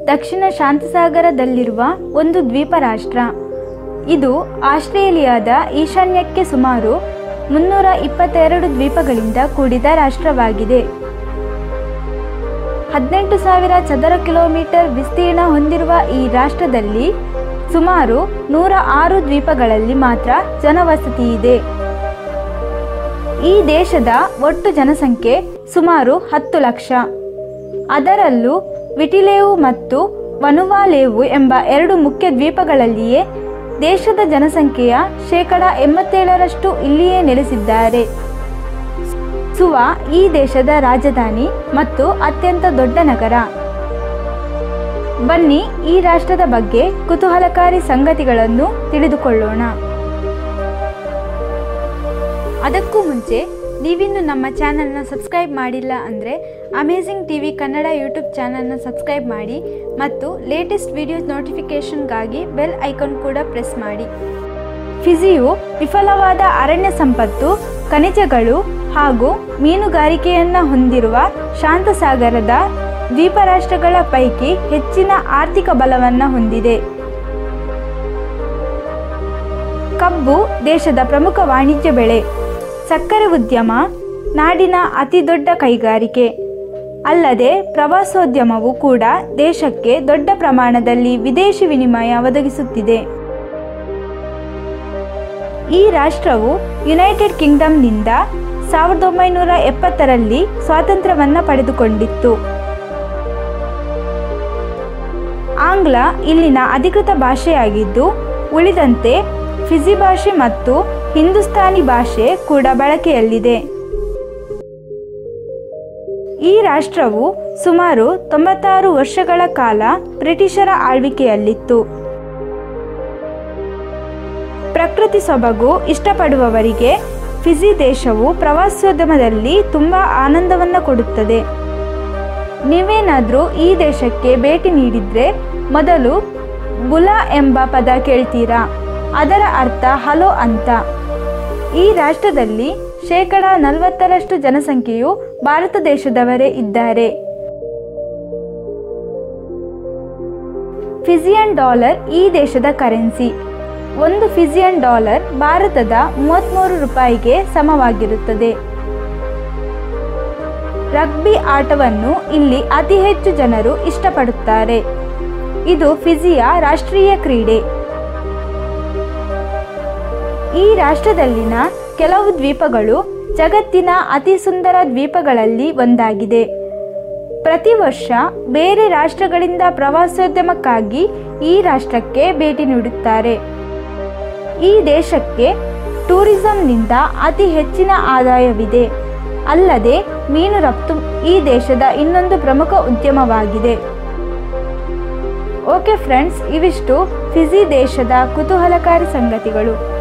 ದಕ್ಷಿಣ ಶಾಂತಸಾಗರದಲ್ಲಿರುವ ಒಂದು ದ್ವೀಪ ರಾಷ್ಟ್ರ ಇದು ಆಸ್ಟ್ರೇಲಿಯಾದ ಈಶಾನ್ಯಕ್ಕೆ ಸುಮಾರು ಮುನ್ನೂರ ಇಪ್ಪತ್ತೆರಡು ದ್ವೀಪಗಳಿಂದ ಕೂಡಿದ ರಾಷ್ಟ್ರವಾಗಿದೆ ಹದಿನೆಂಟು ಸಾವಿರ ಚದರ ಕಿಲೋಮೀಟರ್ ವಿಸ್ತೀರ್ಣ ಹೊಂದಿರುವ ಈ ರಾಷ್ಟ್ರದಲ್ಲಿ ಸುಮಾರು ನೂರ ಆರು ದ್ವೀಪಗಳಲ್ಲಿ ಮಾತ್ರ ಜನವಸತಿ ಇದೆ ಈ ದೇಶದ ಒಟ್ಟು ಜನಸಂಖ್ಯೆ ಸುಮಾರು ಹತ್ತು ಲಕ್ಷ ಅದರಲ್ಲೂ ವಿಟಿಲೇವು ಮತ್ತು ವನುವಾಲೇವು ಎಂಬ ಎರಡು ಮುಖ್ಯ ದ್ವೀಪಗಳಲ್ಲಿಯೇ ದೇಶದ ಜನಸಂಖ್ಯೆಯ ಶೇಕಡ ಎಂಬತ್ತೇಳರಷ್ಟು ಇಲ್ಲಿಯೇ ನೆಲೆಸಿದ್ದಾರೆ ಸುವಾ ಈ ದೇಶದ ರಾಜಧಾನಿ ಮತ್ತು ಅತ್ಯಂತ ದೊಡ್ಡ ನಗರ ಬನ್ನಿ ಈ ರಾಷ್ಟ್ರದ ಬಗ್ಗೆ ಕುತೂಹಲಕಾರಿ ಸಂಗತಿಗಳನ್ನು ತಿಳಿದುಕೊಳ್ಳೋಣ ಅದಕ್ಕೂ ಮುಂಚೆ ನೀವಿನ್ನು ನಮ್ಮ ಚಾನಲ್ನ ಸಬ್ಸ್ಕ್ರೈಬ್ ಮಾಡಿಲ್ಲ ಅಂದರೆ amazing T V Kannada YouTube ಚಾನಲ್ನ ಸಬ್ಸ್ಕ್ರೈಬ್ ಮಾಡಿ ಮತ್ತು ಲೇಟೆಸ್ಟ್ ವಿಡಿಯೋಸ್ ನೋಟಿಫಿಕೇಷನ್ಗಾಗಿ ಬೆಲ್ ಐಕಾನ್ ಕೂಡ ಪ್ರೆಸ್ ಮಾಡಿ ಫಿಜಿಯು ವಿಫಲವಾದ ಅರಣ್ಯ ಸಂಪತ್ತು ಖನಿಜಗಳು ಹಾಗೂ ಮೀನುಗಾರಿಕೆಯನ್ನು ಹೊಂದಿರುವ ಶಾಂತಸಾಗರದ ದ್ವೀಪ ರಾಷ್ಟ್ರಗಳ ಪೈಕಿ ಹೆಚ್ಚಿನ ಆರ್ಥಿಕ ಬಲವನ್ನು ಹೊಂದಿದೆ ಕಬ್ಬು ದೇಶದ ಪ್ರಮುಖ ವಾಣಿಜ್ಯ ಬೆಳೆ ಸಕ್ಕರೆ ಉದ್ಯಮ ನಾಡಿನ ಅತಿದೊಡ್ಡ ಕೈಗಾರಿಕೆ ಅಲ್ಲದೆ ಪ್ರವಾಸೋದ್ಯಮವು ಕೂಡ ದೇಶಕ್ಕೆ ದೊಡ್ಡ ಪ್ರಮಾಣದಲ್ಲಿ ವಿದೇಶಿ ವಿನಿಮಯ ಒದಗಿಸುತ್ತಿದೆ ಈ ರಾಷ್ಟ್ರವು ಯುನೈಟೆಡ್ ಕಿಂಗ್ಡಮ್ನಿಂದ ಸಾವಿರದ ಒಂಬೈನೂರ ಎಪ್ಪತ್ತರಲ್ಲಿ ಸ್ವಾತಂತ್ರ್ಯವನ್ನು ಪಡೆದುಕೊಂಡಿತ್ತು ಆಂಗ್ಲ ಇಲ್ಲಿನ ಅಧಿಕೃತ ಭಾಷೆಯಾಗಿದ್ದು ಉಳಿದಂತೆ ಫಿಜಿ ಭಾಷೆ ಮತ್ತು ಹಿಂದೂಸ್ತಾನಿ ಭಾಷೆ ಕೂಡ ಬಳಕೆಯಲ್ಲಿದೆ ಈ ರಾಷ್ಟ್ರವು ಸುಮಾರು ತೊಂಬತ್ತಾರು ವರ್ಷಗಳ ಕಾಲ ಬ್ರಿಟಿಷರ ಆಳ್ವಿಕೆಯಲ್ಲಿತ್ತು ಪ್ರಕೃತಿ ಸೊಬಗು ಇಷ್ಟಪಡುವವರಿಗೆ ಫಿಜಿ ದೇಶವು ಪ್ರವಾಸೋದ್ಯಮದಲ್ಲಿ ತುಂಬ ಆನಂದವನ್ನು ಕೊಡುತ್ತದೆ ನೀವೇನಾದರೂ ಈ ದೇಶಕ್ಕೆ ಭೇಟಿ ನೀಡಿದರೆ ಮೊದಲು ಬುಲಾ ಎಂಬ ಪದ ಕೇಳ್ತೀರಾ ಅದರ ಅರ್ಥ ಹಲೋ ಅಂತ ಈ ರಾಷ್ಟ್ರದಲ್ಲಿ ಶೇಕಡ ನಲವತ್ತರಷ್ಟು ಜನಸಂಖ್ಯೆಯು ಭಾರತ ದೇಶದವರೇ ಇದ್ದಾರೆ ಫಿಜಿಯನ್ ಡಾಲರ್ ಈ ದೇಶದ ಕರೆನ್ಸಿ ಒಂದು ಫಿಜಿಯನ್ ಡಾಲರ್ ಭಾರತದ ಮೂವತ್ತ್ಮೂರು ರೂಪಾಯಿಗೆ ಸಮವಾಗಿರುತ್ತದೆ ರಗ್ಬಿ ಆಟವನ್ನು ಇಲ್ಲಿ ಅತಿ ಹೆಚ್ಚು ಜನರು ಇಷ್ಟಪಡುತ್ತಾರೆ ಇದು ಫಿಜಿಯ ರಾಷ್ಟ್ರೀಯ ಕ್ರೀಡೆ ಈ ರಾಷ್ಟ್ರದಲ್ಲಿನ ಕೆಲವು ದ್ವೀಪಗಳು ಜಗತ್ತಿನ ಅತಿ ಸುಂದರ ದ್ವೀಪಗಳಲ್ಲಿ ಒಂದಾಗಿದೆ ಪ್ರತಿ ವರ್ಷ ಬೇರೆ ರಾಷ್ಟ್ರಗಳಿಂದ ಪ್ರವಾಸೋದ್ಯಮಕ್ಕಾಗಿ ಈ ರಾಷ್ಟ್ರಕ್ಕೆ ಭೇಟಿ ನೀಡುತ್ತಾರೆ ಈ ದೇಶಕ್ಕೆ ಟೂರಿಸಂನಿಂದ ಅತಿ ಹೆಚ್ಚಿನ ಆದಾಯವಿದೆ ಅಲ್ಲದೆ ಮೀನು ರಫ್ತು ಈ ದೇಶದ ಇನ್ನೊಂದು ಪ್ರಮುಖ ಉದ್ಯಮವಾಗಿದೆ ಓಕೆ ಫ್ರೆಂಡ್ಸ್ ಇವಿಷ್ಟು ಫಿಜಿ ದೇಶದ ಕುತೂಹಲಕಾರಿ ಸಂಗತಿಗಳು